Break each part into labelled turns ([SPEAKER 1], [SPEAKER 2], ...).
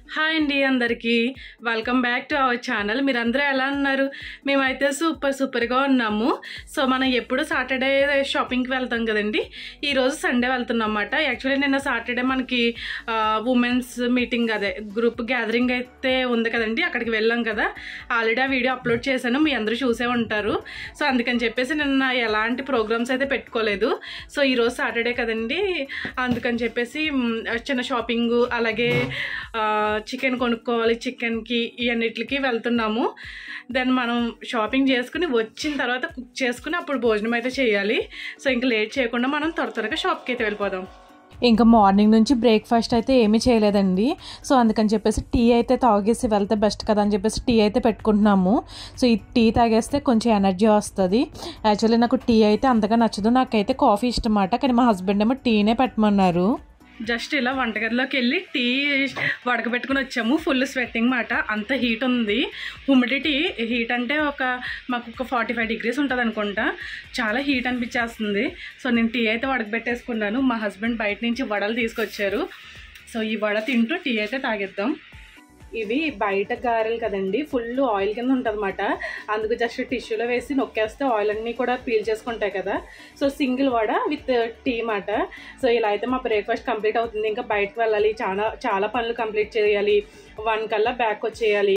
[SPEAKER 1] Hi అండి అందరికీ welcome back to our channel మీరందరూ ఎలా ఉన్నారు మేమైతే సూపర్ సూపర్గా ఉన్నాము సో మనం ఎప్పుడు సాటర్డే షాపింగ్కి వెళ్తాం కదండి ఈరోజు సండే వెళ్తున్నాం అన్నమాట యాక్చువల్లీ నిన్న సాటర్డే మనకి ఉమెన్స్ మీటింగ్ అదే గ్రూప్ గ్యాదరింగ్ అయితే ఉంది కదండి అక్కడికి వెళ్ళాం కదా ఆల్రెడీ ఆ వీడియో అప్లోడ్ చేశాను మీ అందరూ చూసే ఉంటారు సో అందుకని చెప్పేసి నిన్న ఎలాంటి ప్రోగ్రామ్స్ అయితే పెట్టుకోలేదు సో ఈరోజు సాటర్డే కదండి అందుకని చెప్పేసి మ్, చిన్న షాపింగ్ అలాగే చికెన్ కొనుక్కోవాలి చికెన్కి ఇవన్నిటికి వెళ్తున్నాము దెన్ మనం షాపింగ్ చేసుకుని వచ్చిన తర్వాత కుక్ చేసుకుని అప్పుడు భోజనం అయితే చేయాలి సో ఇంకా లేట్ చేయకుండా మనం త్వర త్వరగా షాప్కి అయితే వెళ్ళిపోదాం
[SPEAKER 2] ఇంకా మార్నింగ్ నుంచి బ్రేక్ఫాస్ట్ అయితే ఏమీ చేయలేదండి సో అందుకని చెప్పేసి టీ అయితే తాగేసి వెళ్తే బెస్ట్ కదా అని చెప్పేసి టీ అయితే పెట్టుకుంటున్నాము సో ఈ టీ తాగేస్తే కొంచెం ఎనర్జీ వస్తుంది యాక్చువల్లీ నాకు టీ అయితే అంతగా నచ్చదు నాకైతే కాఫీ ఇష్టం అన్నమాట కానీ మా హస్బెండ్ ఏమో టీనే పెట్టమన్నారు
[SPEAKER 1] జస్ట్ ఇలా వంటగదిలోకి వెళ్ళి టీ వడకబెట్టుకుని వచ్చాము ఫుల్ స్వెట్టింగ్ మాట అంత హీట్ ఉంది హ్యూమిడిటీ హీట్ అంటే ఒక మాకు ఒక ఫార్టీ ఫైవ్ డిగ్రీస్ ఉంటుంది అనుకుంటా చాలా హీట్ అనిపించేస్తుంది సో నేను టీ అయితే వడకబెట్టేసుకున్నాను మా హస్బెండ్ బయట నుంచి వడలు తీసుకొచ్చారు సో ఈ వడ తింటూ టీ అయితే తాగేద్దాం ఇవి బయట గారెలు కదండి ఫుల్ ఆయిల్ కింద ఉంటుంది అందుకు జస్ట్ టిష్యూలో వేసి నొక్కేస్తే ఆయిల్ అన్నీ కూడా పీల్ చేసుకుంటాయి కదా so single vada with tea మాట సో ఇలా అయితే మా బ్రేక్ఫాస్ట్ కంప్లీట్ అవుతుంది ఇంకా బయటకు వెళ్ళాలి చాలా చాలా పనులు కంప్లీట్ చేయాలి వన్ కల్లా బ్యాక్ వచ్చేయాలి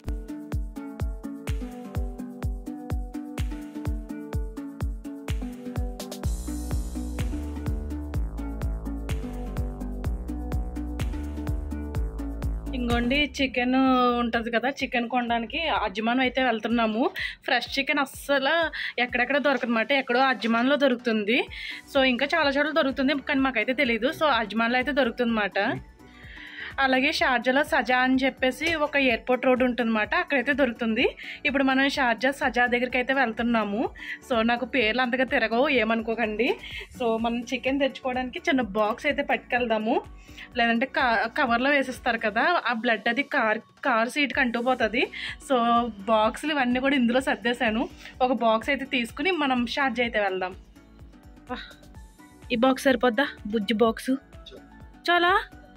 [SPEAKER 1] ఇంకోండి చికెన్ ఉంటుంది కదా చికెన్ కొనడానికి అజ్మాన్ అయితే వెళ్తున్నాము ఫ్రెష్ చికెన్ అస్సలు ఎక్కడెక్కడ దొరకదన్నమాట ఎక్కడో అజ్మాన్లో దొరుకుతుంది సో ఇంకా చాలా చోట్ల దొరుకుతుంది కానీ మాకైతే తెలియదు సో అజ్మాన్లో అయితే దొరుకుతుంది అలాగే షార్జాలో సజా అని చెప్పేసి ఒక ఎయిర్పోర్ట్ రోడ్ ఉంటుందన్నమాట అక్కడైతే దొరుకుతుంది ఇప్పుడు మనం షార్జా సజా దగ్గరికి అయితే వెళ్తున్నాము సో నాకు పేర్లు అంతగా తిరగవు ఏమనుకోకండి సో మనం చికెన్ తెచ్చుకోవడానికి చిన్న బాక్స్ అయితే పట్టుకెళ్దాము లేదంటే కా కవర్లో వేసేస్తారు కదా ఆ బ్లడ్ అది కార్ కార్ సీట్కి అంటుపోతుంది సో బాక్సులు ఇవన్నీ కూడా ఇందులో సర్దేశాను ఒక బాక్స్ అయితే తీసుకుని మనం షార్జ్ అయితే వెళ్దాం వాహ్. ఈ బాక్స్ సరిపోద్దా బుజ్జి బాక్సు చాలా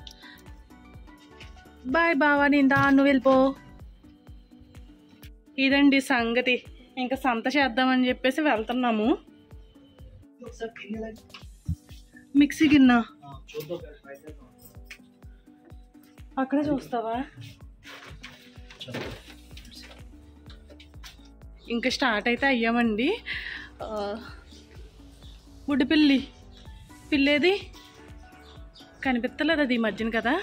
[SPEAKER 1] బాయ్ బావా నేను దా నువ్వు వెళ్ళిపో ఇదండి సంగతి ఇంకా సంత చేద్దామని చెప్పేసి వెళ్తున్నాము మిక్సీ గిన్నె అక్కడే చూస్తావా ఇంకా స్టార్ట్ అయితే అయ్యామండి ఆ, బుడ్డి పిల్లి పిల్లేది కనిపిస్తలేదు అది ఈ మధ్యన కదా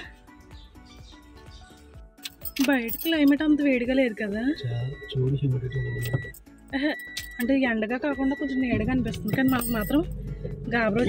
[SPEAKER 1] బయట క్లైమేట్ అంత వేడిగా లేదు కదా
[SPEAKER 3] చూడు హ్యూమిడిటీ
[SPEAKER 1] ఎహె, అంటే ఎండగా కాకుండా కొంచెం నీడగా అనిపిస్తుంది కానీ మనకు మాత్రం గాబరా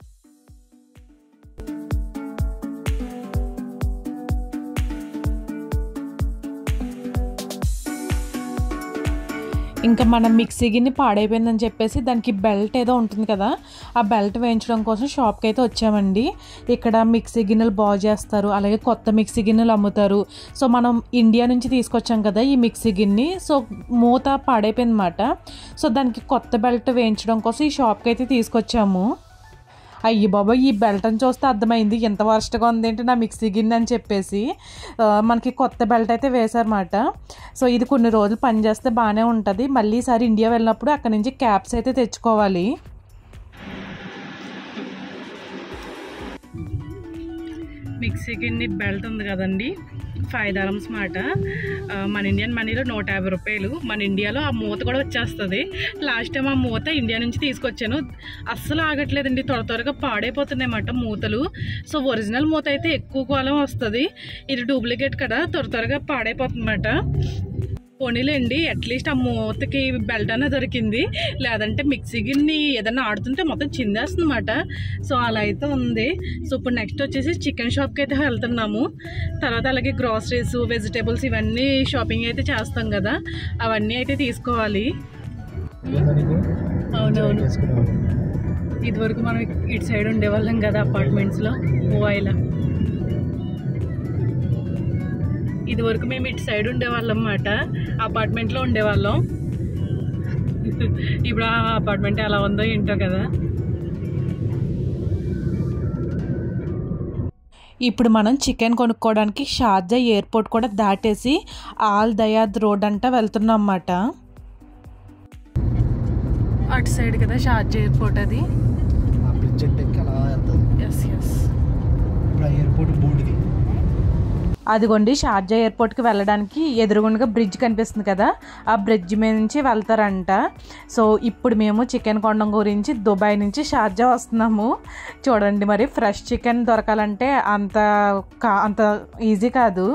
[SPEAKER 2] ఇంకా మన మిక్సీ గిన్నె పాడైపోయిందని చెప్పేసి దానికి బెల్ట్ ఏదో ఉంటుంది కదా ఆ బెల్ట్ వేయించడం కోసం షాప్కి అయితే వచ్చామండి ఇక్కడ మిక్సీ గిన్నెలు బాగు చేస్తారు అలాగే కొత్త మిక్సీ గిన్నెలు అమ్ముతారు సో మనం ఇండియా నుంచి తీసుకొచ్చాం కదా ఈ మిక్సీ గిన్నె సో మూత పాడైపోయింది అనమాట సో దానికి కొత్త బెల్ట్ వేయించడం కోసం ఈ షాప్కి అయితే తీసుకొచ్చాము అయ్యి బాబా ఈ బెల్ట్ అని చూస్తే అర్థమైంది ఎంత వర్స్ట్గా ఉంది ఏంటి నా మిక్సీ గిన్నె అని చెప్పేసి ఆ, మనకి కొత్త బెల్ట్ అయితే వేశారన్నమాట సో ఇది కొన్ని రోజులు పనిచేస్తే బాగానే ఉంటుంది మళ్ళీ ఈసారి ఇండియా వెళ్ళినప్పుడు అక్కడ నుంచి క్యాప్స్ అయితే తెచ్చుకోవాలి
[SPEAKER 1] మిక్సీ గిన్నె బెల్ట్ ఉంది కదండి ఫైవ్ దరమ్స్ మాట ఆ, మన ఇండియన్ మనీలో నూట యాభై రూపాయలు మన ఇండియాలో ఆ మూత కూడా వచ్చేస్తుంది లాస్ట్ టైం ఆ మూత ఇండియా నుంచి తీసుకొచ్చాను అస్సలు ఆగట్లేదండి త్వర త్వరగా పాడైపోతున్నాయి అన్నమాట మూతలు సో ఒరిజినల్ మూత అయితే ఎక్కువ కాలం వస్తుంది ఇది డూప్లికేట్ కదా త్వర త్వరగా పాడైపోతుంది అన్నమాట పోనీలేండి అట్లీస్ట్ ఆ మూతకి బెల్ట్ అన్న దొరికింది లేదంటే మిక్సీ గిన్నె ఏదైనా ఆడుతుంటే మొత్తం చిందేస్తుందన్నమాట సో అలా అయితే ఉంది సో ఇప్పుడు నెక్స్ట్ వచ్చేసి చికెన్ షాప్కి అయితే వెళ్తున్నాము తర్వాత అలాగే గ్రాసరీస్ వెజిటేబుల్స్ ఇవన్నీ షాపింగ్ అయితే చేస్తాం కదా అవన్నీ అయితే తీసుకోవాలి అవునవును ఇదివరకు మనం ఇటు సైడ్ ఉండేవాళ్ళం కదా అపార్ట్మెంట్స్లో ఓఐలా ఇదివరకు మేము ఇటు సైడ్ ఉండేవాళ్ళం అన్నమాట అపార్ట్మెంట్లో ఉండేవాళ్ళం ఇప్పుడు ఆ అపార్ట్మెంట్ ఎలా ఉందో ఏంటో కదా
[SPEAKER 2] ఇప్పుడు మనం చికెన్ కొనుక్కోవడానికి షార్జా ఎయిర్పోర్ట్ కూడా దాటేసి ఆల్ దయాద్ రోడ్ అంట వెళ్తున్నాం అన్నమాట అటు సైడ్ కదా షార్జా ఎయిర్పోర్ట్ అది
[SPEAKER 3] ఆ బ్రిడ్జ్ అంటే ఎక్కి అలా వెళ్తుంది
[SPEAKER 2] ఎస్ ఎస్
[SPEAKER 3] ఇప్పుడు ఆ ఎయిర్పోర్ట్ బోర్డుది
[SPEAKER 2] అదిగోండి షార్జా ఎయిర్పోర్ట్కి వెళ్ళడానికి ఎదురుగుండగా బ్రిడ్జ్ కనిపిస్తుంది కదా ఆ బ్రిడ్జ్ మీద నుంచి వెళ్తారంట సో ఇప్పుడు మేము చికెన్ కొనడం గురించి దుబాయ్ నుంచి షార్జా వస్తున్నాము చూడండి మరి ఫ్రెష్ చికెన్ దొరకాలంటే అంత కా అంత ఈజీ కాదు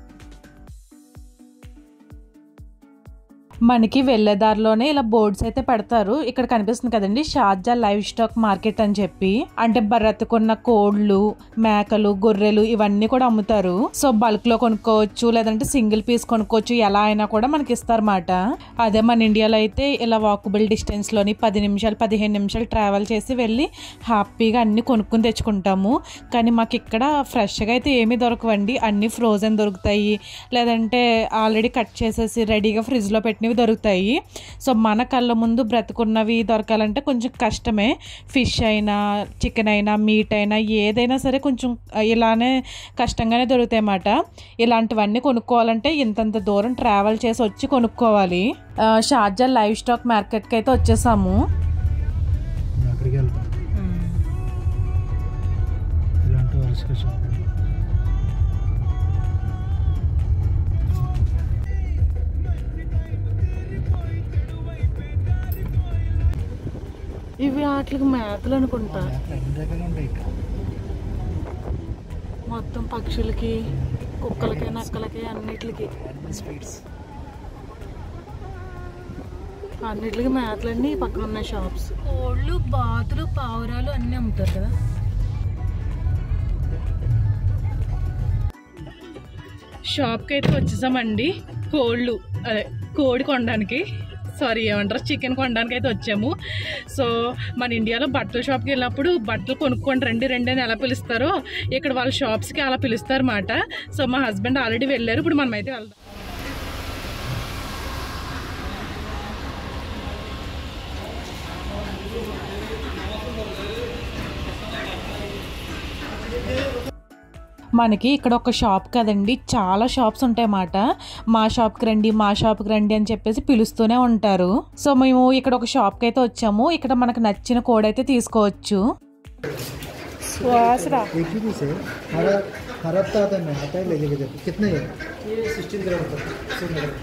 [SPEAKER 2] మనకి వెళ్ళే దారిలోనే ఇలా బోర్డ్స్ అయితే పెడతారు ఇక్కడ కనిపిస్తుంది కదండి షార్జా లైవ్ స్టాక్ మార్కెట్ అని చెప్పి అంటే బ్రతుకున్న కోళ్ళు మేకలు గొర్రెలు ఇవన్నీ కూడా అమ్ముతారు సో బల్క్ లో కొనుక్కోవచ్చు లేదంటే సింగిల్ పీస్ కొనుక్కోవచ్చు ఎలా అయినా కూడా మనకి ఇస్తారన్నమాట అదే మన ఇండియాలో అయితే ఇలా వాకబుల్ డిస్టెన్స్ లోని పది నిమిషాలు పదిహేను నిమిషాలు ట్రావెల్ చేసి వెళ్ళి హ్యాపీగా అన్ని కొనుక్కుని తెచ్చుకుంటాము కానీ మాకు ఇక్కడ ఫ్రెష్గా అయితే ఏమీ దొరకవండి అన్ని ఫ్రోజన్ దొరుకుతాయి లేదంటే ఆల్రెడీ కట్ చేసేసి రెడీగా ఫ్రిడ్జ్లో పెట్టినవి దొరుకుతాయి సో మన కళ్ళ ముందు బ్రతుకున్నవి దొరకాలంటే కొంచెం కష్టమే ఫిష్ అయినా చికెన్ అయినా మీట్ అయినా ఏదైనా సరే కొంచెం ఇలానే కష్టంగానే దొరుకుతాయి అన్నమాట ఇలాంటివన్నీ కొనుక్కోవాలంటే ఇంతంత దూరం ట్రావెల్ చేసి వచ్చి కొనుక్కోవాలి ఆ, షార్జా లైవ్ స్టాక్ మార్కెట్కి అయితే వచ్చేసాము
[SPEAKER 3] నేను అక్కడికి వెళ్తాను ఇలాంటి వరుసగా షాప్
[SPEAKER 2] ఇవి వాటికి మేతలు అనుకుంటా
[SPEAKER 3] ఎన్ని రకాలు ఉంటాయి ఇక్కడ
[SPEAKER 2] మొత్తం పక్షులకి కుక్కలకి నక్కలకి అన్నిటికి
[SPEAKER 3] స్వీట్స్
[SPEAKER 2] అన్నిటికి మేతలన్నీ పక్కన ఉన్న షాప్స్ కోళ్ళు బాతులు పావురాలు అన్నీ అమ్ముతారు కదా
[SPEAKER 1] షాప్కి అయితే వచ్చేసామండి కోళ్ళు అదే కోడి కొనడానికి సారీ ఏమంటారు చికెన్ కొనడానికి అయితే వచ్చాము సో మన ఇండియాలో బట్టల షాప్కి వెళ్ళినప్పుడు బట్టలు కొనుక్కోండి రండి రండి అని ఎలా పిలుస్తారో ఇక్కడ వాళ్ళ షాప్స్కి అలా పిలుస్తారు అన్నమాట సో మా హస్బెండ్ ఆల్రెడీ వెళ్ళారు ఇప్పుడు మనం అయితే వెళ్దాం
[SPEAKER 2] మనకి ఇక్కడ ఒక షాప్ కదండి చాలా షాప్స్ ఉంటాయన్నమాట మా షాప్కి రండి మా షాప్కి రండి అని చెప్పేసి పిలుస్తూనే ఉంటారు సో మేము ఇక్కడ ఒక షాప్కి అయితే వచ్చాము ఇక్కడ మనకు నచ్చిన కోడ్ అయితే తీసుకోవచ్చు వాసరా
[SPEAKER 3] एक ही पीस है हरा हरा हफ्ता आता है मैं आता है ले जाके देखो कितने है ये सिक्सटीन ग्राम होता है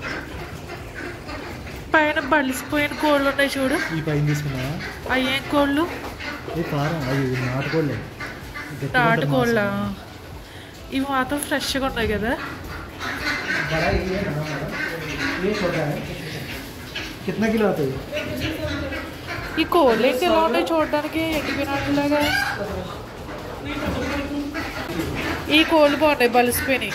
[SPEAKER 2] పైన బలిసిపోయిన కోళ్ళు ఉన్నాయి చూడు
[SPEAKER 3] ఈ పైన తీసుకున్నావా
[SPEAKER 2] అయ్యేం కోళ్ళు
[SPEAKER 3] ఇది కారం అవి నాటుకోలే
[SPEAKER 2] నాటుకోళ్ళ ఇవి మాత్రం ఫ్రెష్గా ఉన్నాయి కదా
[SPEAKER 3] बड़ा ये है ना हमारा ये छोटा है कितना किलो आता है
[SPEAKER 2] ఈ కోళ్ళు ఏంటి ఎలా ఉన్నాయి చూడడానికి ఎండిపోయినట్టులాగా ఈ కోళ్ళు బాగున్నాయి బలిసిపోయినాయి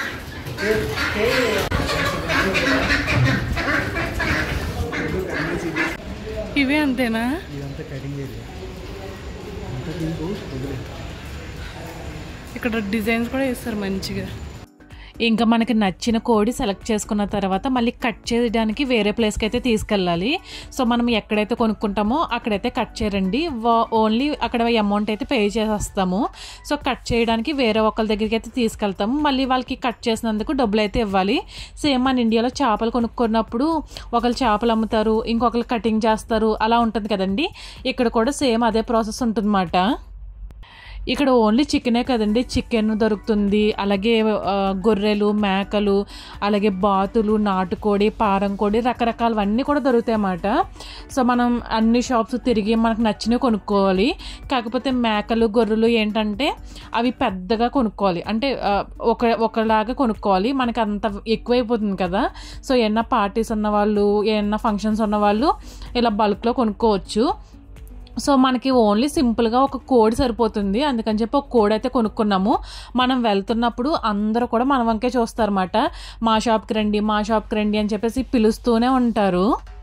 [SPEAKER 2] ఇవి అంతేనా
[SPEAKER 3] ఇదంతా కటింగ్ ఏరియా అంతా దీనికి వదిలేదు
[SPEAKER 2] ఇక్కడ డిజైన్స్ కూడా వేస్తారు మంచిగా ఇంకా మనకి నచ్చిన కోడి సెలెక్ట్ చేసుకున్న తర్వాత మళ్ళీ కట్ చేయడానికి వేరే ప్లేస్కి అయితే తీసుకెళ్ళాలి సో మనం ఎక్కడైతే కొనుక్కుంటామో అక్కడైతే కట్ చేయరండి ఓన్లీ అక్కడ అమౌంట్ అయితే పే చేసేస్తాము సో కట్ చేయడానికి వేరే ఒకరి దగ్గరికి అయితే తీసుకెళ్తాము మళ్ళీ వాళ్ళకి కట్ చేసినందుకు డబ్బులు అయితే ఇవ్వాలి సేమ్ మన ఇండియాలో చేపలు కొనుక్కున్నప్పుడు ఒకరు చేపలు అమ్ముతారు ఇంకొకరు కటింగ్ చేస్తారు అలా ఉంటుంది కదండి ఇక్కడ కూడా సేమ్ అదే ప్రాసెస్ ఉంటుందన్నమాట ఇక్కడ ఓన్లీ చికెనే కదండి చికెన్ దొరుకుతుంది అలాగే ఆ, గొర్రెలు మేకలు అలాగే బాతులు నాటుకోడి పారం కోడి రకరకాలవన్నీ కూడా దొరుకుతాయి అన్నమాట సో మనం అన్ని షాప్స్ తిరిగి మనకు నచ్చినవి కొనుక్కోవాలి కాకపోతే మేకలు గొర్రెలు ఏంటంటే అవి పెద్దగా కొనుక్కోవాలి అంటే ఆ, ఒక ఒకలాగా కొనుక్కోవాలి మనకి అంత ఎక్కువైపోతుంది కదా సో ఏమన్నా పార్టీస్ ఉన్న వాళ్ళు ఏమన్నా ఫంక్షన్స్ ఉన్న వాళ్ళు ఇలా బల్క్లో కొనుక్కోవచ్చు సో మనకి ఓన్లీ సింపుల్గా ఒక కోడ్ సరిపోతుంది అందుకని చెప్పి ఒక కోడ్ అయితే కొనుక్కున్నాము మనం వెళ్తున్నప్పుడు అందరూ కూడా మన వంకే చూస్తారన్నమాట మా షాప్కి రండి మా షాప్కి రండి అని చెప్పేసి పిలుస్తూనే ఉంటారు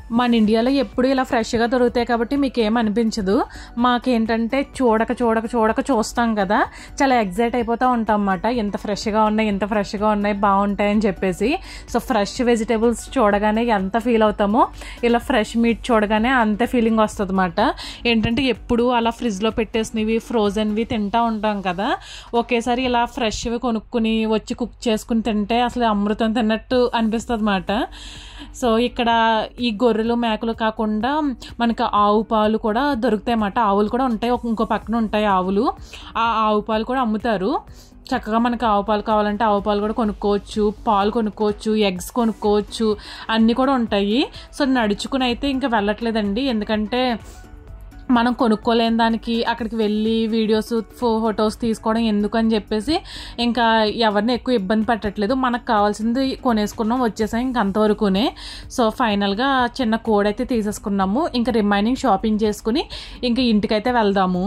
[SPEAKER 2] మన ఇండియాలో ఎప్పుడు ఇలా ఫ్రెష్గా దొరుకుతాయి కాబట్టి మీకు ఏం అనిపించదు మాకేంటంటే చూడక చూడక చూడక చూస్తాం కదా చాలా ఎగ్జైట్ అయిపోతూ ఉంటాం అన్నమాట ఇంత ఫ్రెష్గా ఉన్నాయి ఇంత ఫ్రెష్గా ఉన్నాయి బాగుంటాయని చెప్పేసి సో ఫ్రెష్ వెజిటేబుల్స్ చూడగానే ఎంత ఫీల్ అవుతామో ఇలా ఫ్రెష్ మీట్ చూడగానే అంతే ఫీలింగ్ వస్తుంది అనమాట ఏంటంటే ఎప్పుడు అలా ఫ్రిడ్జ్లో పెట్టేసినవి ఫ్రోజన్వి తింటూ ఉంటాం కదా ఒకేసారి ఇలా ఫ్రెష్వి కొనుక్కుని వచ్చి కుక్ చేసుకుని తింటే అసలు అమృతం తిన్నట్టు అనిపిస్తుంది అనమాట సో ఇక్కడ ఈ గొర్రెలు మేకలు కాకుండా మనకి ఆవు పాలు కూడా దొరుకుతాయి అన్నమాట ఆవులు కూడా ఉంటాయి ఒక- ఇంకో పక్కన ఉంటాయి ఆవులు ఆ ఆవు పాలు కూడా అమ్ముతారు చక్కగా మనకి ఆవు పాలు కావాలంటే ఆవు పాలు కూడా కొనుక్కోవచ్చు పాలు కొనుక్కోవచ్చు ఎగ్స్ కొనుక్కోవచ్చు అన్నీ కూడా ఉంటాయి సో నడుచుకుని అయితే ఇంకా వెళ్ళట్లేదండి ఎందుకంటే మనం కొనుక్కోలేని దానికి అక్కడికి వెళ్ళి వీడియోస్ ఫొటోస్ తీసుకోవడం ఎందుకు అని చెప్పేసి ఇంకా ఎవరిని ఎక్కువ ఇబ్బంది పెట్టట్లేదు మనకు కావాల్సింది కొనేసుకున్నాం వచ్చేసాం ఇంక అంతవరకునే సో ఫైనల్గా చిన్న కోడ్ అయితే తీసేసుకున్నాము ఇంకా రిమైనింగ్ షాపింగ్ చేసుకుని ఇంకా ఇంటికైతే వెళ్దాము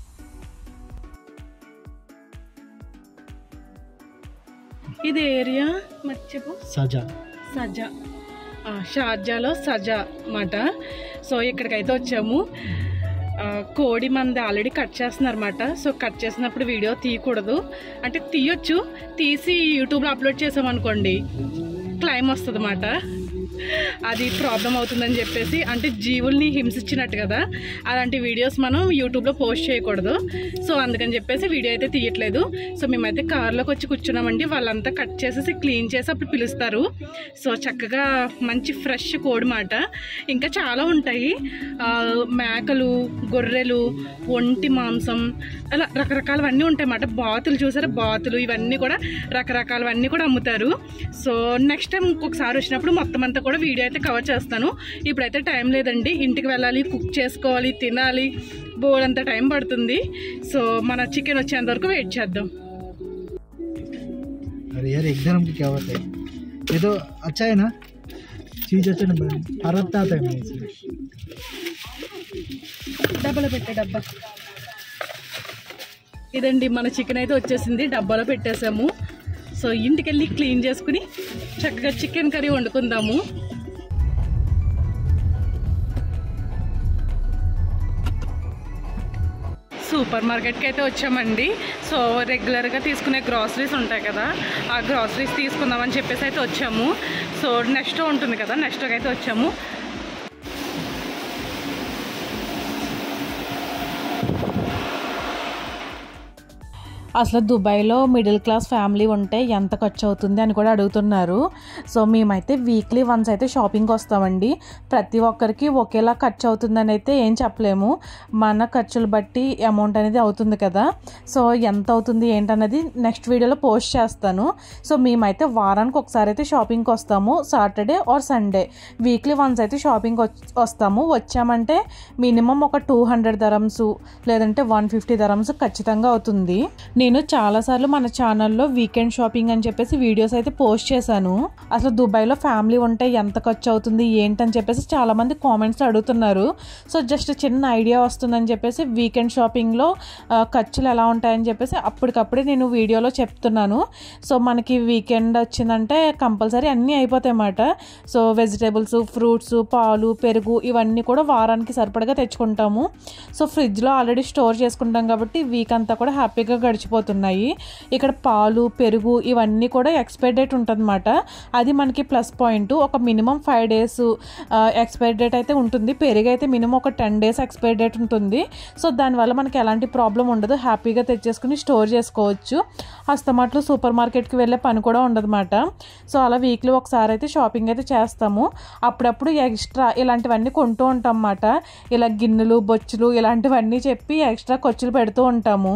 [SPEAKER 1] ఇది ఏరియా మర్చిపో
[SPEAKER 3] साजा
[SPEAKER 1] సజా ఆ, షార్జాలో సజా మాట సో ఇక్కడికైతే వచ్చాము ఆ, కోడి మంది ఆల్రెడీ కట్ చేస్తున్నారన్నమాట సో కట్ చేసినప్పుడు వీడియో తీయకూడదు అంటే తీయొచ్చు తీసి యూట్యూబ్లో అప్లోడ్ చేసామనుకోండి క్లైమ్ వస్తుంది అన్నమాట అది ప్రాబ్లం అవుతుందని చెప్పేసి అంటే జీవుల్ని హింసించినట్టు కదా అలాంటి వీడియోస్ మనం యూట్యూబ్లో పోస్ట్ చేయకూడదు సో అందుకని చెప్పేసి వీడియో అయితే తీయట్లేదు సో మేమైతే కార్లోకి వచ్చి కూర్చున్నామండి వాళ్ళంతా కట్ చేసేసి క్లీన్ చేసి అప్పుడు పిలుస్తారు సో చక్కగా మంచి ఫ్రెష్ కోడి మాట ఇంకా చాలా ఉంటాయి ఆ, మేకలు గొర్రెలు ఒంటి మాంసం అలా రకరకాలవన్నీ ఉంటాయి అన్నమాట బాతులు చూసారా బాతులు ఇవన్నీ కూడా రకరకాలవన్నీ కూడా అమ్ముతారు సో నెక్స్ట్ టైం ఇంకొకసారి వచ్చినప్పుడు మొత్తం అంతా కూడా వీడియో అయితే కవర్ చేస్తాను ఇప్పుడైతే టైం లేదండి ఇంటికి వెళ్ళాలి కుక్ చేసుకోవాలి తినాలి బోలంత టైం పడుతుంది సో మన చికెన్ వచ్చేంత వరకు వెయిట్ చేద్దాం
[SPEAKER 3] अरे यार एकदम हमको क्या होता है ये तो अच्छा है ना चीज अच्छा ना भारत आता है मैं इसमें
[SPEAKER 1] డబ్బాలో పెట్టే డబ్బా ఇదండి మన చికెన్ అయితే వచ్చేసింది డబ్బాలో పెట్టేసాము సో ఇంటికి వెళ్ళి క్లీన్ చేసుకుని చక్కగా చికెన్ కర్రీ వండుకుందాము సూపర్ మార్కెట్కి అయితే వచ్చామండి సో రెగ్యులర్గా తీసుకునే గ్రాసరీస్ ఉంటాయి కదా ఆ గ్రాసరీస్ తీసుకుందామని చెప్పేసి అయితే వచ్చాము సో నెక్స్ట్ ఉంటుంది కదా నెక్స్ట్కి అయితే వచ్చాము
[SPEAKER 2] అసలు దుబాయ్లో మిడిల్ క్లాస్ ఫ్యామిలీ ఉంటే ఎంత ఖర్చు అవుతుంది అని కూడా అడుగుతున్నారు సో మేమైతే వీక్లీ వన్స్ అయితే షాపింగ్కి వస్తామండి ప్రతి ఒక్కరికి ఒకేలా ఖర్చు అవుతుందని అయితే ఏం చెప్పలేము మన ఖర్చులు బట్టి అమౌంట్ అనేది అవుతుంది కదా సో ఎంత అవుతుంది ఏంటన్నది నెక్స్ట్ వీడియోలో పోస్ట్ చేస్తాను సో మేమైతే వారానికి ఒకసారి అయితే షాపింగ్కి వస్తాము Saturday or Sunday weekly once అయితే షాపింగ్ వస్తాము వచ్చామంటే మినిమం ఒక టూ హండ్రెడ్ ధరమ్స్ లేదంటే వన్ ఫిఫ్టీ ధరమ్స్ ఖచ్చితంగా అవుతుంది నేను చాలాసార్లు మన ఛానల్లో వీకెండ్ షాపింగ్ అని చెప్పేసి వీడియోస్ అయితే పోస్ట్ చేశాను అసలు దుబాయ్లో ఫ్యామిలీ ఉంటే ఎంత ఖర్చు అవుతుంది ఏంటని చెప్పేసి చాలామంది కామెంట్స్ అడుగుతున్నారు సో జస్ట్ చిన్న ఐడియా వస్తుందని చెప్పేసి వీకెండ్ షాపింగ్లో ఆ, ఖర్చులు ఎలా ఉంటాయని చెప్పేసి అప్పటికప్పుడే నేను వీడియోలో చెప్తున్నాను సో మనకి వీకెండ్ వచ్చిందంటే కంపల్సరీ అన్నీ అయిపోతాయి అన్నమాట సో వెజిటేబుల్స్ ఫ్రూట్స్ పాలు పెరుగు ఇవన్నీ కూడా వారానికి సరిపడగా తెచ్చుకుంటాము సో ఫ్రిడ్జ్లో ఆల్రెడీ స్టోర్ చేసుకుంటాం కాబట్టి వీక్ అంతా కూడా హ్యాపీగా గడిచిపోతున్నాయి ఇక్కడ పాలు పెరుగు ఇవన్నీ కూడా ఎక్స్పైర్ డేట్ ఉంటుందన్నమాట అది మనకి ప్లస్ పాయింట్ ఒక minimum five days expire date అయితే ఉంటుంది పెరుగు అయితే మినిమం ఒక టెన్ డేస్ ఎక్స్పైర్ డేట్ ఉంటుంది సో దానివల్ల మనకి ఎలాంటి ప్రాబ్లం ఉండదు హ్యాపీగా తెచ్చేసుకుని స్టోర్ చేసుకోవచ్చు హస్తమాట్లు సూపర్ మార్కెట్కి వెళ్ళే పని కూడా ఉండదన్నమాట సో అలా వీక్లీ ఒకసారి అయితే షాపింగ్ అయితే చేస్తాము అప్పుడప్పుడు ఎక్స్ట్రా ఇలాంటివన్నీ కొంటూ ఉంటాం అన్నమాట ఇలా గిన్నెలు బొచ్చులు ఇలాంటివన్నీ చెప్పి ఎక్స్ట్రా ఖర్చులు పెడుతూ ఉంటాము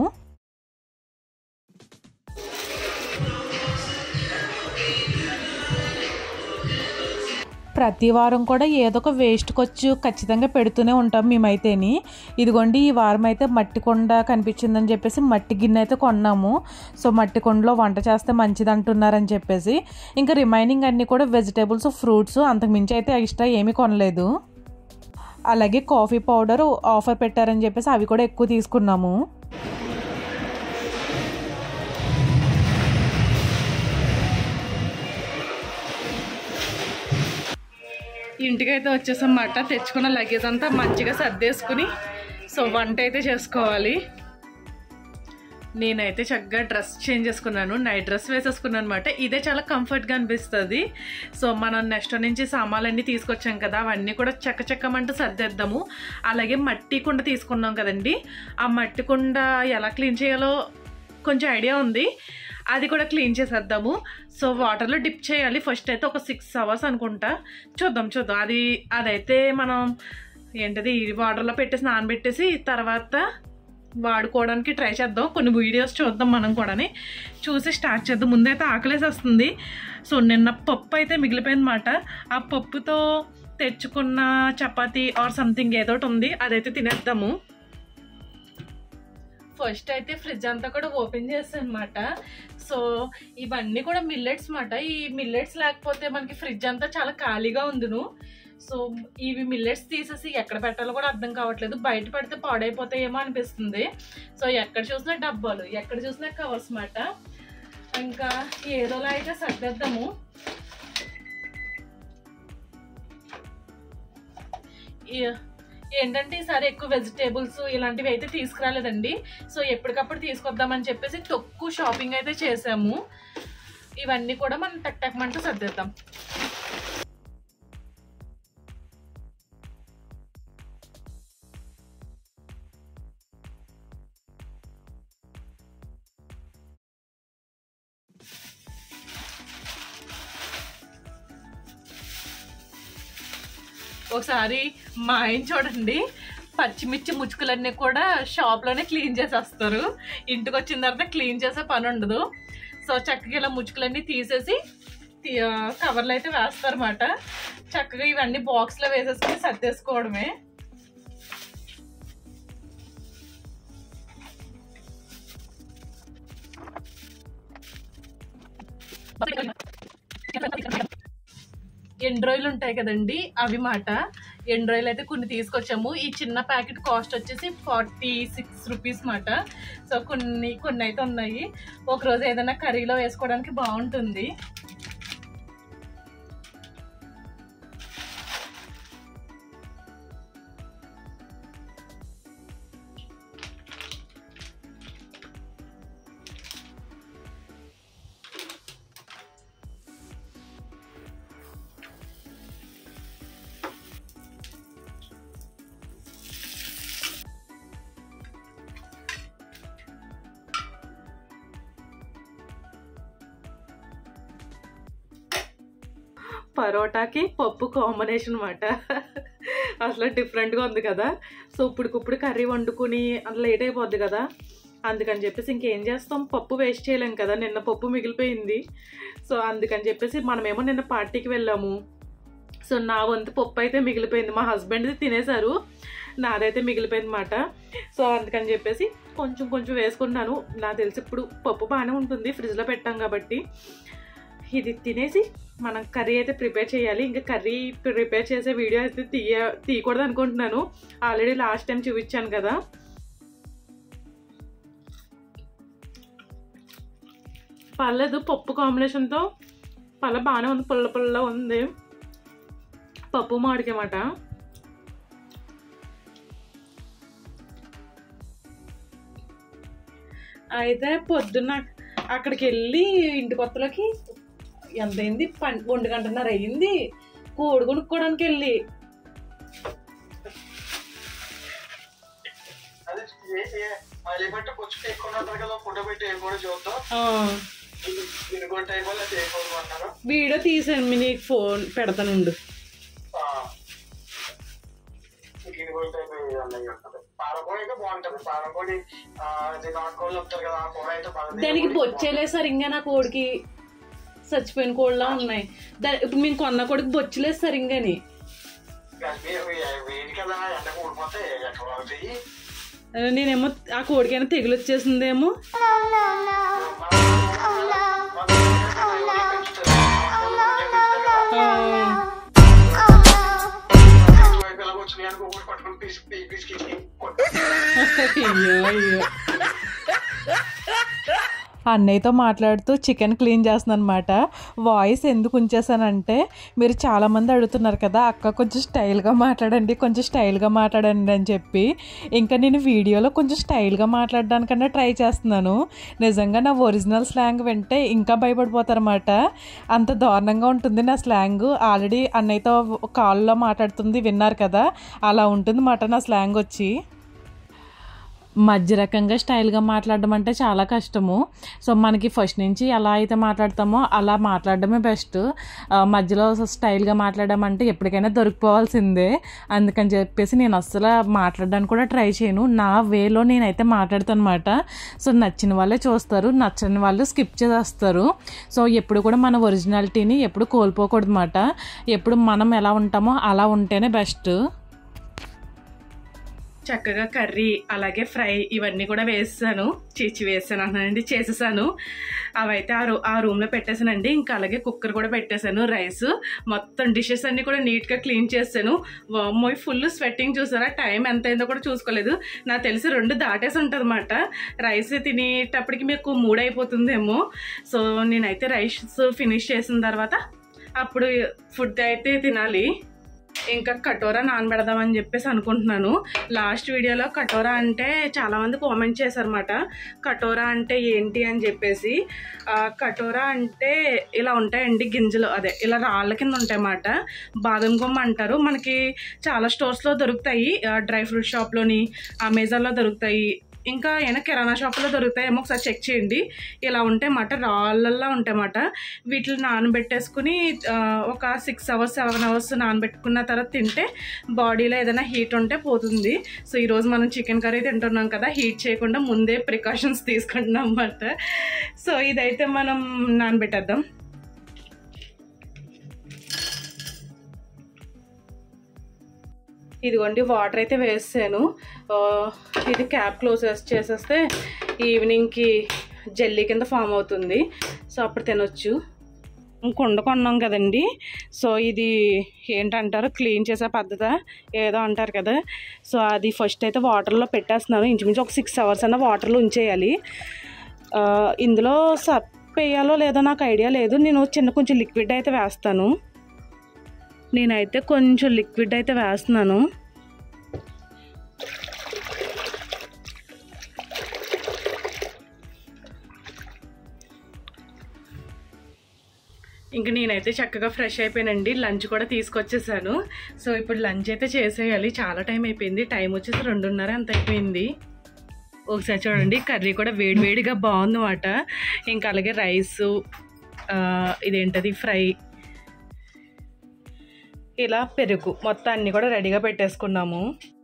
[SPEAKER 2] ప్రతి వారం కూడా ఏదో ఒక వేస్ట్ ఖర్చు ఖచ్చితంగా పెడుతూనే ఉంటాం మేమైతేని ఇదిగోండి ఈ వారం అయితే మట్టి కొండ కనిపించిందని చెప్పేసి మట్టి గిన్నె అయితే కొన్నాము సో మట్టి కొండలో వంట చేస్తే మంచిది అంటున్నారని చెప్పేసి ఇంకా రిమైనింగ్ అన్నీ కూడా వెజిటేబుల్స్ ఫ్రూట్స్ అంతకుమించి అయితే ఎక్స్ట్రా ఏమీ కొనలేదు అలాగే కాఫీ పౌడర్ ఆఫర్ పెట్టారని చెప్పేసి అవి కూడా ఎక్కువ తీసుకున్నాము
[SPEAKER 1] ఇంటికైతే వచ్చేసామాట తెచ్చుకున్న లగేజ్ అంతా మంచిగా సర్దేసుకుని సో వంట అయితే చేసుకోవాలి నేనైతే చక్కగా డ్రెస్ చేంజ్ చేసుకున్నాను నైట్ డ్రెస్ వేసేసుకున్నాను అనమాట ఇదే చాలా కంఫర్ట్గా అనిపిస్తుంది సో మనం నెక్స్ట్ నుంచి సామాన్లన్నీ తీసుకొచ్చాం కదా అవన్నీ కూడా చెక్క చెక్కమంటూ సర్దేద్దాము అలాగే మట్టి కుండ తీసుకున్నాం కదండి ఆ మట్టి కుండ ఎలా క్లీన్ చేయాలో కొంచెం ఐడియా ఉంది అది కూడా క్లీన్ చేసేద్దాము సో వాటర్లో డిప్ చేయాలి ఫస్ట్ అయితే ఒక సిక్స్ అవర్స్ అనుకుంటా చూద్దాం చూద్దాం అది అదైతే మనం ఏంటది వాటర్లో పెట్టేసి నానబెట్టేసి తర్వాత వాడుకోవడానికి ట్రై చేద్దాం కొన్ని వీడియోస్ చూద్దాం మనం కూడాని చూసి స్టార్ట్ చేద్దాం ముందైతే ఆకలేసి వస్తుంది సో నిన్న పప్పు అయితే మిగిలిపోయిందన్నమాట ఆ పప్పుతో తెచ్చుకున్న చపాతీ ఆర్ సంథింగ్ ఏదో ఒకటి ఉంది అదైతే తినేద్దాము ఫస్ట్ అయితే ఫ్రిడ్జ్ అంతా కూడా ఓపెన్ చేస్తాను అనమాట సో ఇవన్నీ కూడా మిల్లెట్స్ మాట ఈ మిల్లెట్స్ లేకపోతే మనకి ఫ్రిడ్జ్ అంతా చాలా ఖాళీగా ఉండును సో ఇవి మిల్లెట్స్ తీసేసి ఎక్కడ పెట్టాలో కూడా అర్థం కావట్లేదు బయట పెడితే పాడైపోతాయేమో అనిపిస్తుంది సో ఎక్కడ చూసినా డబ్బాలు ఎక్కడ చూసినా కవర్స్ మాట ఇంకా ఏదోలా అయితే సర్దేద్దాము ఈ- ఏంటంటే ఈసారి ఎక్కువ వెజిటేబుల్స్ ఇలాంటివి అయితే తీసుకురాలేదండి సో ఎప్పటికప్పుడు తీసుకొద్దామని చెప్పేసి తక్కువ షాపింగ్ అయితే చేసాము ఇవన్నీ కూడా మనం టక్ టక్ మంటూ సర్దేద్దాం ఒకసారి మా ఆయన చూడండి పచ్చిమిర్చి ముచ్చుకులన్నీ కూడా షాప్లోనే క్లీన్ చేసేస్తారు ఇంటికి వచ్చిన తర్వాత క్లీన్ చేసే పని ఉండదు సో చక్కగా ఇలా ముచ్చుకులన్నీ తీసేసి తీ- ఆ, కవర్లు అయితే వేస్తారన్నమాట చక్కగా ఇవన్నీ బాక్స్లో వేసేసుకుని సర్దేసుకోవడమే ఎండ్రాయిలు ఉంటాయి కదండి అవి మాట ఎండ్రాయిలు అయితే కొన్ని తీసుకొచ్చాము ఈ చిన్న ప్యాకెట్ కాస్ట్ వచ్చేసి ఫార్టీ సిక్స్ రూపీస్ మాట సో కొన్ని కొన్ని అయితే ఉన్నాయి ఒక రోజు ఏదైనా కర్రీలో వేసుకోవడానికి బాగుంటుంది పరోటాకి పప్పు కాంబినేషన్ అనమాట అసలు డిఫరెంట్గా ఉంది కదా సో ఇప్పుడుకిప్పుడు కర్రీ వండుకుని అది లేట్ అయిపోద్ది కదా అందుకని చెప్పేసి ఇంకేం చేస్తాం పప్పు వేస్ట్ చేయలేం కదా నిన్న పప్పు మిగిలిపోయింది సో అందుకని చెప్పేసి మనమేమో నిన్న పార్టీకి వెళ్ళాము సో నా వంతు పప్పు అయితే మిగిలిపోయింది మా హస్బెండ్ది తినేశారు నాదైతే మిగిలిపోయింది మాట సో అందుకని చెప్పేసి కొంచెం కొంచెం వేసుకున్నాను నాకు తెలిసి ఇప్పుడు పప్పు బాగానే ఉంటుంది ఫ్రిడ్జ్లో పెట్టాం కాబట్టి ఇది తినేసి మనం కర్రీ అయితే ప్రిపేర్ చేయాలి ఇంకా కర్రీ ప్రిపేర్ చేసే వీడియో అయితే తీయ తీయకూడదు అనుకుంటున్నాను ఆల్రెడీ లాస్ట్ టైం చూపించాను కదా పర్లేదు పప్పు కాంబినేషన్తో పళ్ళ బాగానే ఉంది పుల్ల పుల్ల ఉంది పప్పు మామిడికాయమాట అయితే పొద్దున్న అక్కడికి వెళ్ళి ఇంటి కొత్తలోకి ఎంత అయింది పన్ ఒంటి గంటన్నర అయ్యింది కోడి కొనుక్కోవడానికి వెళ్ళి
[SPEAKER 4] అదే ఏ- ఏ- మళ్ళీ బట్టి కొంచెం ఎక్కువ ఉంటారు కదా ఫోటో పెట్టి ఏం కూడా చూద్దాం
[SPEAKER 1] ఆ,
[SPEAKER 4] దీని కూడా టైం వల్ల చేయకూడదు
[SPEAKER 1] వీడియో తీసాను మీ నీకు ఫోన్ పెడతానుండు
[SPEAKER 4] దీని కూడా టైం అన్నయ్య ఉంటుంది పాలకోడి అయితే బాగుంటది పాలకోడి ఆ, అది నాటుకోళ్ళు ఉంటారు కదా ఆ కూర అయితే బాగా
[SPEAKER 1] దానికి బొచ్చేలే సరిగ్గా నా కోడికి చచ్చిపోయిన కోళ్ళ ఉన్నాయి దా ఇప్పుడు మేము కొన్న కోడికి బొచ్చులేదు సరిగ్గాని
[SPEAKER 4] కాశ్మీర్ వే- వేడి కదా ఎండకు ఊడిపోతే ఎక్కడ అవుతాయి
[SPEAKER 1] నేనేమో ఆ కోడికైనా తెగులు వచ్చేసిందేమో ఆ,
[SPEAKER 4] వచ్చినాయి అనుకో ఊరు పట్టుకుని పీస్ పీస్కి
[SPEAKER 1] అయ్యో అయ్యో
[SPEAKER 2] అన్నయ్యతో మాట్లాడుతూ చికెన్ క్లీన్ చేస్తున్నాను అనమాట వాయిస్ ఎందుకు ఉంచేసానంటే మీరు చాలామంది అడుగుతున్నారు కదా అక్క కొంచెం స్టైల్గా మాట్లాడండి కొంచెం స్టైల్గా మాట్లాడండి అని చెప్పి ఇంకా నేను వీడియోలో కొంచెం స్టైల్గా మాట్లాడడానికన్నా ట్రై చేస్తున్నాను నిజంగా నా ఒరిజినల్ స్లాంగ్ వింటే ఇంకా భయపడిపోతారన్నమాట అంత దారుణంగా ఉంటుంది నా స్లాంగ్ ఆల్రెడీ అన్నయ్యతో కాల్లో మాట్లాడుతుంది విన్నారు కదా అలా ఉంటుంది మాట నా స్లాంగ్ వచ్చి మధ్య రకంగా స్టైల్గా మాట్లాడడం అంటే చాలా కష్టము సో మనకి ఫస్ట్ నుంచి ఎలా అయితే మాట్లాడతామో అలా మాట్లాడడమే బెస్ట్ మధ్యలో స్టైల్గా మాట్లాడమంటే ఎప్పటికైనా దొరికిపోవాల్సిందే అందుకని చెప్పేసి నేను అస్సలు మాట్లాడడానికి కూడా ట్రై చేయను నా వేలో నేనైతే మాట్లాడతాను అనమాట సో నచ్చిన వాళ్ళే చూస్తారు నచ్చని వాళ్ళు స్కిప్ చేసేస్తారు సో ఎప్పుడు కూడా మన ఒరిజినాలిటీని ఎప్పుడు కోల్పోకూడదు అనమాట ఎప్పుడు మనం ఎలా ఉంటామో అలా ఉంటేనే బెస్ట్
[SPEAKER 1] చక్కగా కర్రీ అలాగే ఫ్రై ఇవన్నీ కూడా వేసాను చీచి వేసాను అన్నానండి చేసేసాను అవైతే ఆ రూ ఆ రూమ్లో పెట్టేసానండి ఇంకా అలాగే కుక్కర్ కూడా పెట్టేశాను రైస్ మొత్తం డిషెస్ అన్నీ కూడా నీట్గా క్లీన్ చేశాను వామ్మోయ్ ఫుల్ స్వెట్టింగ్ చూసారా టైం ఎంత అయిందో కూడా చూసుకోలేదు నాకు తెలిసి రెండు దాటేసి ఉంటుంది అనమాట రైస్ తినేటప్పటికి మీకు మూడు అయిపోతుందేమో సో నేనైతే రైస్ ఫినిష్ చేసిన తర్వాత అప్పుడు ఫుడ్ అయితే తినాలి ఇంకా కటోరా నానబెడదామని చెప్పేసి అనుకుంటున్నాను లాస్ట్ వీడియోలో కటోరా అంటే చాలామంది కామెంట్ చేశారన్నమాట కటోరా అంటే ఏంటి అని చెప్పేసి ఆ, కటోరా అంటే ఇలా ఉంటాయండి గింజలు అదే ఇలా రాళ్ళ కింద ఉంటాయన్నమాట బాదం కొమ్మ అంటారు మనకి చాలా స్టోర్స్లో దొరుకుతాయి ఆ, డ్రై ఫ్రూట్ షాప్లోని అమెజాన్లో దొరుకుతాయి ఇంకా ఏమైనా కిరాణా షాప్లో దొరుకుతాయేమో ఒకసారి చెక్ చేయండి ఇలా ఉంటాయి మాట రాళ్ళల్లో ఉంటాయి మాట వీటిని నానబెట్టేసుకుని ఆ, ఒక సిక్స్ అవర్స్ సెవెన్ అవర్స్ నానబెట్టుకున్న తర్వాత తింటే బాడీలో ఏదైనా హీట్ ఉంటే పోతుంది సో ఈరోజు మనం చికెన్ కర్రీ తింటున్నాం కదా హీట్ చేయకుండా ముందే ప్రికాషన్స్ తీసుకుంటున్నాం అన్నమాట సో ఇదైతే మనం నానబెట్టేద్దాం ఇదిగోండి వాటర్ అయితే వేసాను ఆ, ఇది క్యాప్ క్లోజ్ చేసేస్తే ఈవినింగ్కి జల్లీ కింద ఫామ్ అవుతుంది సో అప్పుడు తినొచ్చు కుండ కొన్నాం కదండి సో ఇది ఏంటంటారు క్లీన్ చేసే పద్ధత ఏదో అంటారు కదా సో అది ఫస్ట్ అయితే వాటర్లో పెట్టేస్తున్నాను ఇంచుమించు ఒక సిక్స్ అవర్స్ అన్న వాటర్లో ఉంచేయాలి ఆ, ఇందులో సర్ప్ వేయాలో లేదో నాకు ఐడియా లేదు నేను చిన్న కొంచెం లిక్విడ్ అయితే వేస్తాను నేనైతే కొంచెం లిక్విడ్ అయితే వేస్తున్నాను ఇంక నేనైతే చక్కగా ఫ్రెష్ అయిపోయానండి లంచ్ కూడా తీసుకొచ్చేసాను సో ఇప్పుడు లంచ్ అయితే చేసేయాలి చాలా టైం అయిపోయింది టైం వచ్చేసి రెండున్నర అంత అయిపోయింది ఒకసారి చూడండి కర్రీ కూడా వేడివేడిగా బాగుందన్నమాట ఇంకా అలాగే రైసు ఇదేంటది ఫ్రై ఇలా పెరుగు మొత్తం అన్నీ కూడా రెడీగా పెట్టేసుకున్నాము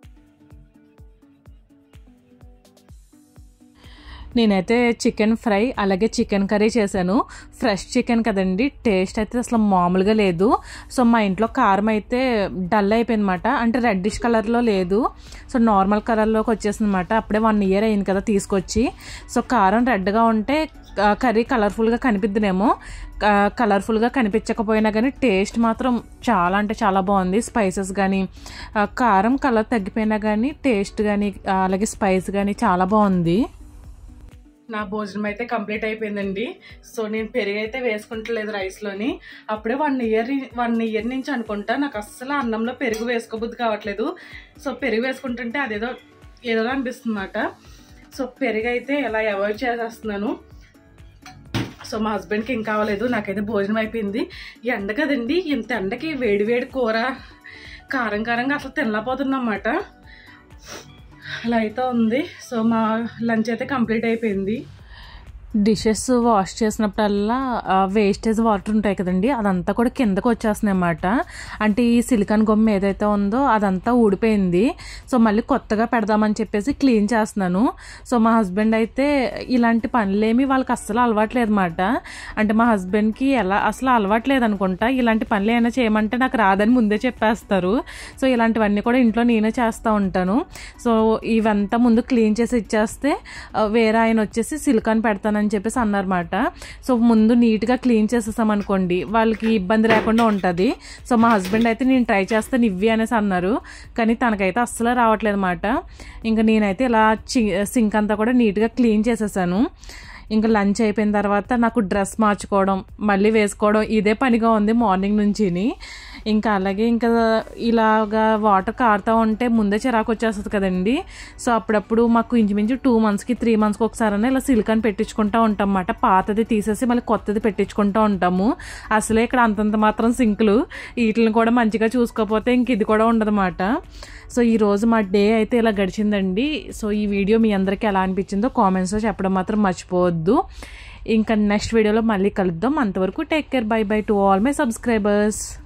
[SPEAKER 2] నేనైతే చికెన్ ఫ్రై అలాగే చికెన్ కర్రీ చేశాను ఫ్రెష్ చికెన్ కదండి టేస్ట్ అయితే అసలు మామూలుగా లేదు సో మా ఇంట్లో కారం అయితే డల్ అయిపోయిందన్నమాట అంటే రెడ్డిష్ కలర్లో లేదు సో నార్మల్ కలర్లోకి వచ్చేసింది అనమాట అప్పుడే వన్ ఇయర్ అయింది కదా తీసుకొచ్చి సో కారం రెడ్గా ఉంటే ఆ, కర్రీ కలర్ఫుల్గా కనిపిద్దునేమో కలర్ఫుల్గా కనిపించకపోయినా కానీ టేస్ట్ మాత్రం చాలా అంటే చాలా బాగుంది స్పైసెస్ కానీ ఆ, కారం కలర్ తగ్గిపోయినా కానీ టేస్ట్ కానీ ఆ, అలాగే స్పైస్ కానీ చాలా బాగుంది
[SPEAKER 1] నా భోజనం అయితే కంప్లీట్ అయిపోయిందండి సో నేను పెరుగు అయితే వేసుకుంటలేదు రైస్లోని అప్పుడే వన్ ఇయర్ వన్ ఇయర్ నుంచి అనుకుంటా నాకు అస్సలు అన్నంలో పెరుగు వేసుకోబుద్ధి కావట్లేదు సో పెరుగు వేసుకుంటుంటే అదేదో ఏదో అనిపిస్తుందన్నమాట సో పెరుగు అయితే ఎలా అవాయిడ్ చేసేస్తున్నాను సో మా హస్బెండ్కి ఏం కావలేదు నాకైతే భోజనం అయిపోయింది ఎండ కదండి ఇంత ఎండకి వేడి వేడి కూర కారం కారంగా అసలు తినలేకపోతున్నమాట అలా అయితే ఉంది సో మా లంచ్ అయితే కంప్లీట్ అయిపోయింది
[SPEAKER 2] డిషెస్ వాష్ చేసినప్పుడల్లా వేస్టేజ్ వాటర్ ఉంటాయి కదండి అదంతా కూడా కిందకు వచ్చేస్తున్నాయి అన్నమాట అంటే ఈ సిలికాన్ గొమ్మ ఏదైతే ఉందో అదంతా ఊడిపోయింది సో మళ్ళీ కొత్తగా పెడదామని చెప్పేసి క్లీన్ చేస్తున్నాను సో మా హస్బెండ్ అయితే ఇలాంటి పనులేమి వాళ్ళకి అస్సలు అలవాట్లేదు అనమాట అంటే మా హస్బెండ్కి ఎలా అసలు అలవాట్లేదు అనుకుంటా ఇలాంటి పనులు ఏమైనా చేయమంటే నాకు రాదని ముందే చెప్పేస్తారు సో ఇలాంటివన్నీ కూడా ఇంట్లో నేనే చేస్తూ ఉంటాను సో ఇవంతా ముందు క్లీన్ చేసి ఇచ్చేస్తే ఆ, వేరే ఆయన వచ్చేసి సిలికాన్ పెడతానని చెప్పేసి అన్నారన్నమాట సో ముందు నీట్గా క్లీన్ చేసేసామనుకోండి వాళ్ళకి ఇబ్బంది లేకుండా ఉంటుంది సో మా హస్బెండ్ అయితే నేను ట్రై చేస్తాను ఇవ్వి అనేసి అన్నారు కానీ తనకైతే అస్సలు రావట్లేదు అనమాట ఇంకా నేనైతే ఇలా చి సింక్ అంతా కూడా నీట్గా క్లీన్ చేసేసాను ఇంకా లంచ్ అయిపోయిన తర్వాత నాకు డ్రెస్ మార్చుకోవడం మళ్ళీ వేసుకోవడం ఇదే పనిగా ఉంది మార్నింగ్ నుంచిని ఇంకా అలాగే ఇంకా ఇలాగా వాటర్ కారుతూ ఉంటే ముందే చిరాకు వచ్చేస్తుంది కదండి సో అప్పుడప్పుడు మాకు ఇంచుమించు టూ మంత్స్కి త్రీ మంత్స్కి ఒకసారి ఇలా సిలికాన్ పెట్టించుకుంటూ ఉంటాం అన్నమాట పాతది తీసేసి మళ్ళీ కొత్తది పెట్టించుకుంటూ ఉంటాము అసలే ఇక్కడ అంతంత మాత్రం సింకులు వీటిని కూడా మంచిగా చూసుకోకపోతే ఇంక ఇది కూడా ఉండదన్నమాట సో ఈ రోజు మా డే అయితే ఇలా గడిచిందండి సో ఈ వీడియో మీ అందరికీ ఎలా అనిపించిందో కామెంట్స్లో చెప్పడం మాత్రం మర్చిపోవద్దు ఇంకా నెక్స్ట్ వీడియోలో మళ్ళీ కలుద్దాం అంతవరకు take care bye bye to all my subscribers